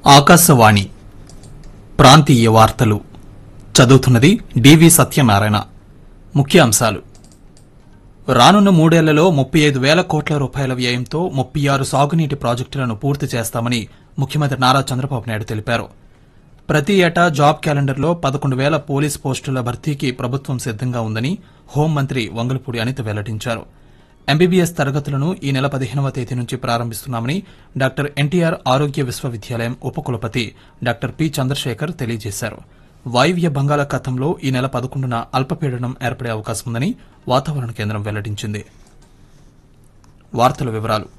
ఆకాశవాణి ప్రాంతీయ వార్తలు చదువుతున్నది డివి సత్యనారాయణ ముఖ్యాంశాలు రానున్న మూడేళ్లలో ముప్పై ఐదు వేల కోట్ల రూపాయల వ్యయంతో ముప్పై ఆరు సాగునీటి ప్రాజెక్టులను పూర్తి చేస్తామని ముఖ్యమంత్రి నారా చంద్రబాబు నాయుడు తెలిపారు ప్రతి ఏటా జాబ్ క్యాలెండర్లో పదకొండు వేల పోలీస్ పోస్టుల భర్తీకి ప్రభుత్వం సిద్దంగా ఉందని హోంమంత్రి వంగలపూడి అనిత వెల్లడించారు ఎంబీబీఎస్ తరగతులను ఈ నెల పదిహేనవ తేదీ నుంచి ప్రారంభిస్తున్నామని డాక్టర్ ఎన్టీఆర్ ఆరోగ్య విశ్వవిద్యాలయం ఉపకులపతి డాక్టర్ పి చంద్రశేఖర్ తెలియజేశారు వాయువ్య బంగాళాఖాతంలో ఈ నెల పదకొండున అల్పపీడనం ఏర్పడే అవకాశం ఉందని వాతావరణ కేంద్రం వెల్లడించింది వార్తల వివరాలు